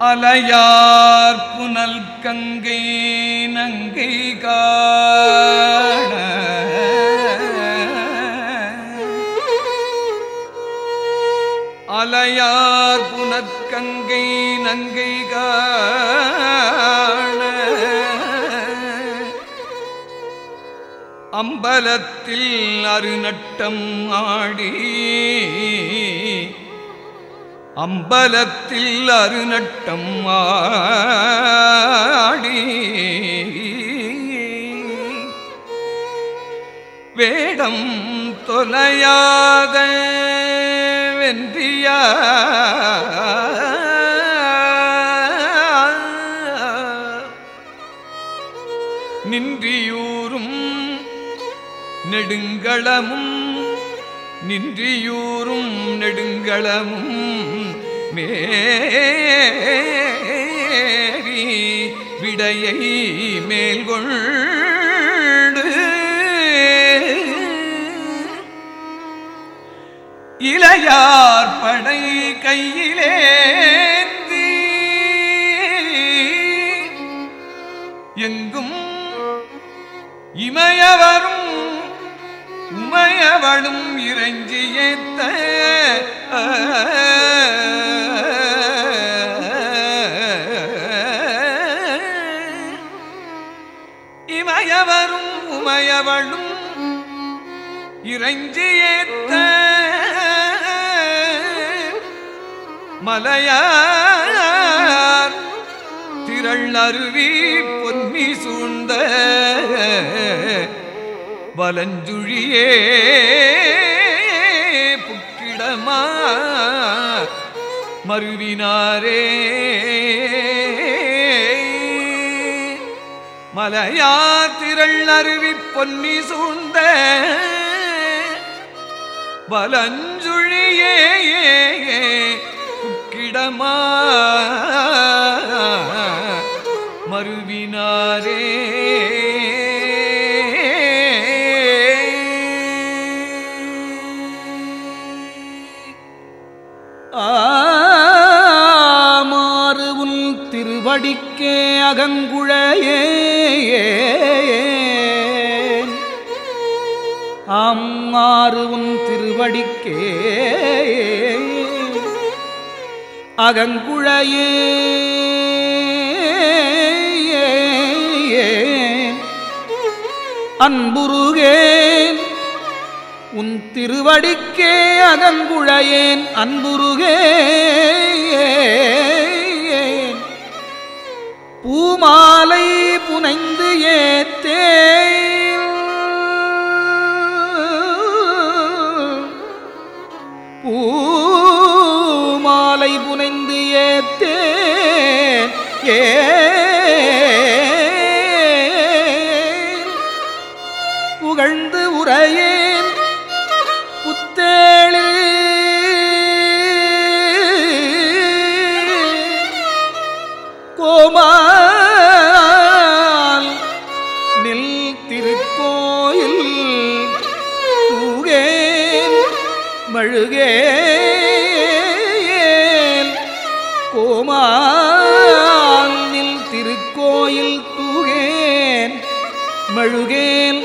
அலையார் புனல் கங்கை நங்கை காண அலையார் புனற்கங்கை நங்கை காண அம்பலத்தில் அருநட்டம் ஆடி அம்பலத்தில் அருநட்டம் ஆடி வேடம் தொலையாத வென்றியா நின்றியூரும் நெடுங்களமும் நின்றியூரும் நெடுங்களமும் மேரி விடையை மேல்கொண்டு இளையார் படை கையிலேந்தி எங்கும் இமயவரும் உமையவளும் இறைஞ்சி ஏத்த இமயவரும் உமையவளும் இறைஞ்சி ஏத்த மலையார் திரள் அருவி பொன்னி சூழ்ந்த வலஞ்சுழியே புக்கிடமா மருவினாரே மலையார் திரள் அருவி பொன்னி சூழ்ந்த வலஞ்சுழியே புக்கிடமா மருவினாரே ஆமாறு உன் திருவடிக்கே அகங்குழையே ஆமாறு உன் திருவடிக்கே அகங்குழையே அன்புருகேன் உன் திருவடிக்கே அகங்குழையேன் அன்புருகேன் பூமாலை புனைந்து ஏத்தே பூமாலை புனைந்து ஏத்தே ஏ புகழ்ந்து உரையேன் புத்தேளு கோமால் நில் திருக்கோயில் தூகேன் மழுகேன் கோமால் நில் திருக்கோயில் தூகேன் மழுகேன்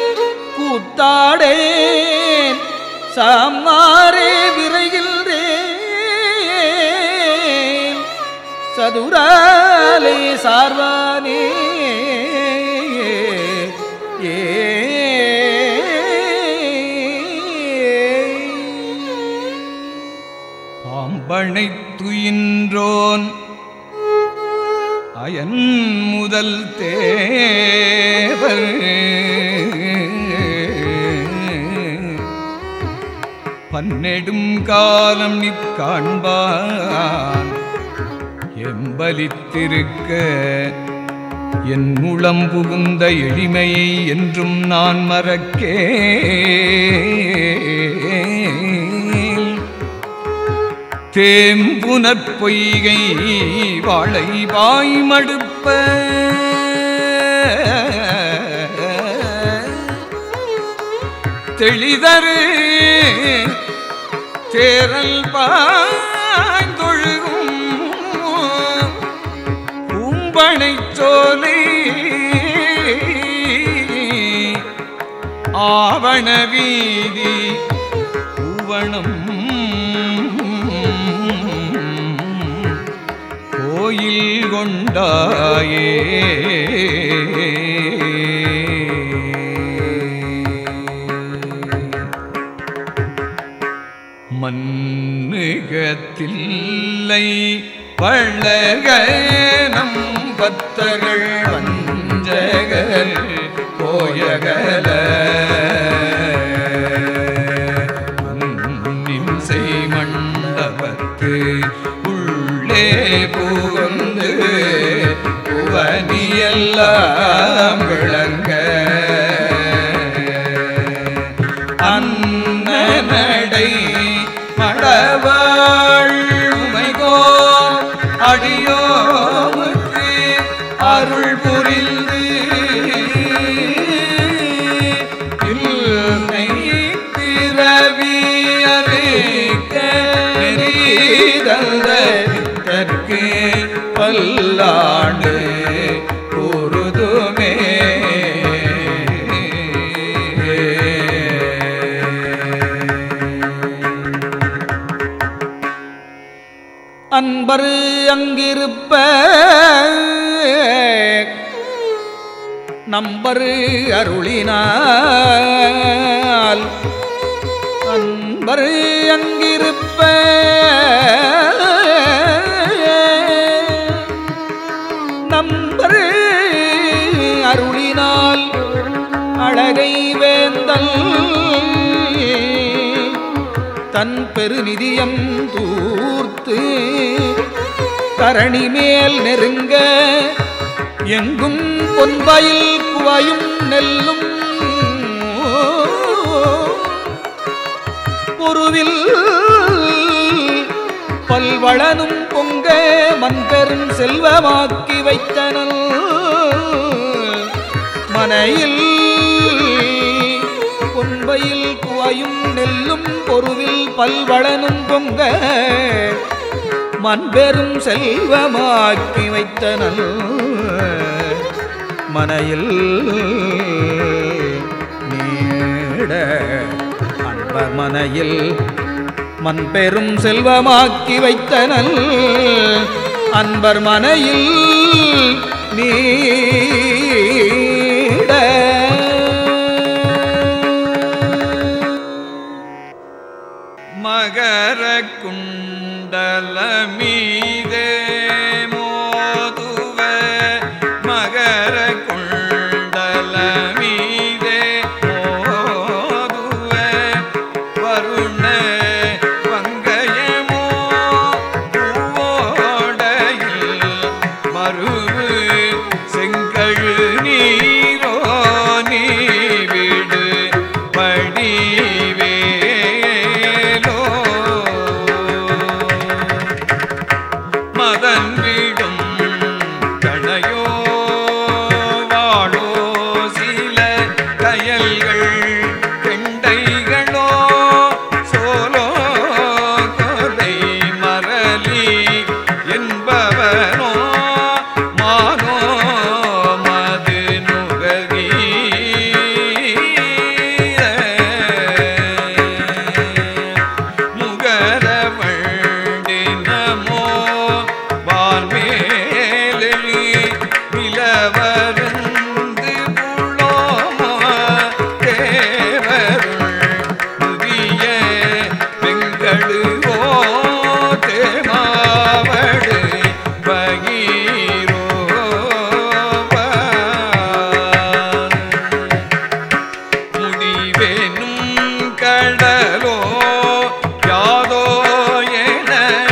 கூத்தாடேன் சாமாரே விரைகின்றேன் சதுராலே சார்வானே ஏ பாம்பனை துயின்றோன் அயன் முதல் தேவர் பன்னெடும் காலம் நிற்காண்பான் எம்பலித்திருக்க என் முளம் புகுந்த எளிமையை என்றும் நான் மறக்கேன் தேம்புனற் பொய்கை வாழை வாய் மடுப்ப தெளிதரு தேரல் பாய்ந்தொழுகும் திருப்பனை சோலை ஆவண வீதி பூவணம் கோயில் கொண்டாயே மண்ணுகத்தில்லை பழகனம் பத்தர்கள் வஞ்சகர் போயகல நின்சை மண்டபத்து உள்ளே புகுந்து புவனியெல்லாம் விளங்க அன்னடை மடவாள் உமைகோன் அடியோமுக்கு அருள் புரிந்து இல்லை பிறவி அறிக்க நெறிதற்கு பல்லாண்டு கூறுதுமே அன்பரு அங்கிருப்ப நம்பரு அருளினால் அன்பரு அங்கிருப்ப நம்பரு அருளினால் அழகை வேந்தல் தன் பெருநிதியம் தூர்த்து தரணி மேல் நெருங்க எங்கும் பொன்பயில் குவையும் நெல்லும் பொருவில் பல்வளனும் பொங்க மன்பெரும் செல்வமாக்கி வைத்தனல் மனையில் பொன்பையில் குவையும் நெல்லும் பொருவில் பல்வளனும் பொங்க மண்பெரும் செல்வமாக்கி வைத்தனல் மனையில் நீட அன்பர் மனையில் மண்பெரும் செல்வமாக்கி வைத்தனல் அன்பர் மனையில் நீட மகர குண்டல மீதே மோதுவ மகர குண்டல மீதே மோதுவ வருண பங்கயமோ பூவோடையில் மருவு செங்கழு நீரோ நீ விடு படிவேலோ மதன் விடும் கணையோ வாழோ சில கயல்கள் கெண்டைகளோ சோலோ கொலை மரளி என்பவனோ மானோ மது நுகரி முகரவண்டினமோ வால்மேலி நிலவருந்து புலோமோ தேவருள் புதிய வெங்கடுவோ தேமாவடு பகீரோவ முடிவெனும் கடலோ யாதோ என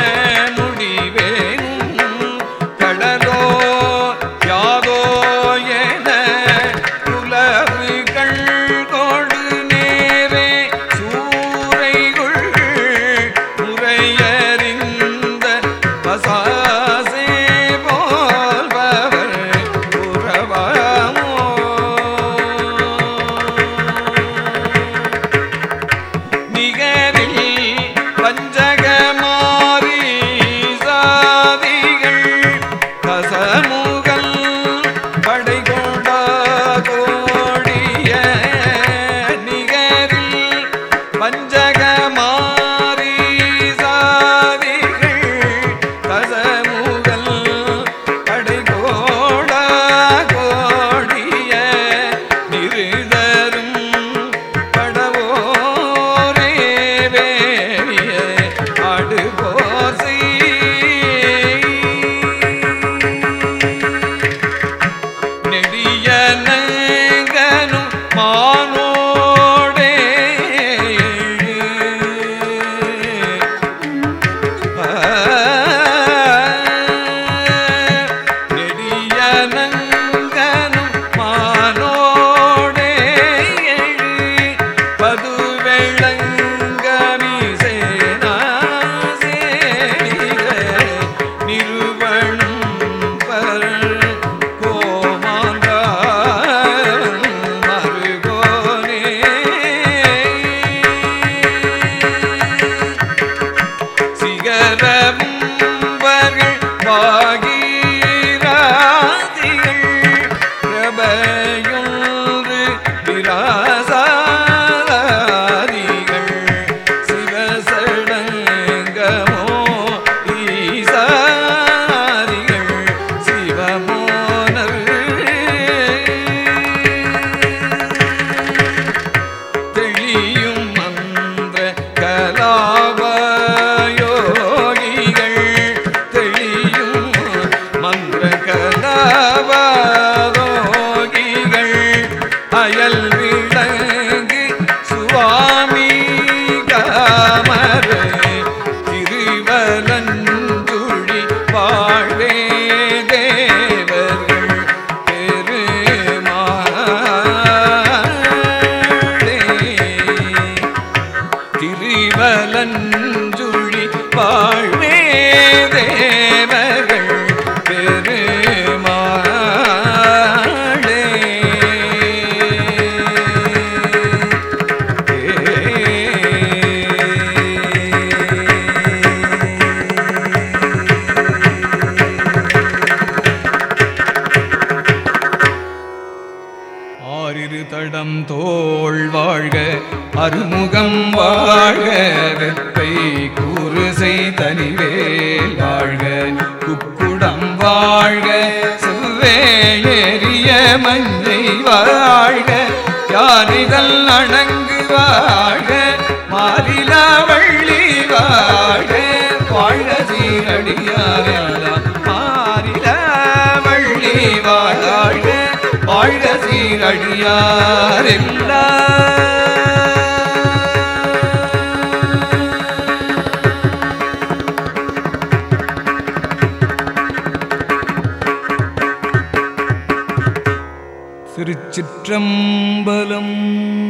முடிவெனும் கடலோ யாதோ என புலவுகள் கொடு நேரே சூறைகுள் முறையறிந்த பசாசே போல்பவர் புறவாமோ நிகரில் பஞ்சகமாரி சாதிகள் கசமுகல் பஞ்சகமாரி சாதிகள் கசமுகல் கடைகோட கோடிய நிருதரும் படவோரே வேறிய அடுபோர் நெடிய நங்கனும் மானோடே நெடிய நங்கனும் மானோடே பதுவெள்ளங்கமி சேனா சேரிக நிறுவனும் பர் கோமாங்கா மருகோனே சிகரம்பர்கள் பாகீராதிகள் பிரபையொன்று விராசாதிகள் சிவசடங்கமோ ஈசாதிகள் சிவமோனர் தெளியும் மந்திர கலாபயோகிகள் தெளியும் மந்திர கலாபயோகிகள் அயல் விளங்கு சுவாமி காமர திருவலந்துழி வாழ்வே தேவர்கள் பெருமாளே திருவலஞ்சுழி வாழ்வே தேவர்கள் பெருமாளே ஆறிரு தடம் தோள் வாழ்க அருமுகம் வாழ்க வெப்பை கூறுசை தனிவேல் வாழ்க குக்குடம் வாழ்க செவ்வேறிய மஞ்சை வாழ்க யாரிதல் அணங்கு வாழ்க மாறிலா வள்ளி வாழ்க வாழ்க சீரடியாரெல்லாம் மாறிலா வள்ளி வாழ்க வாழ்க சீரடியாரெல்லாம் திருச்சிற்றம்பலம்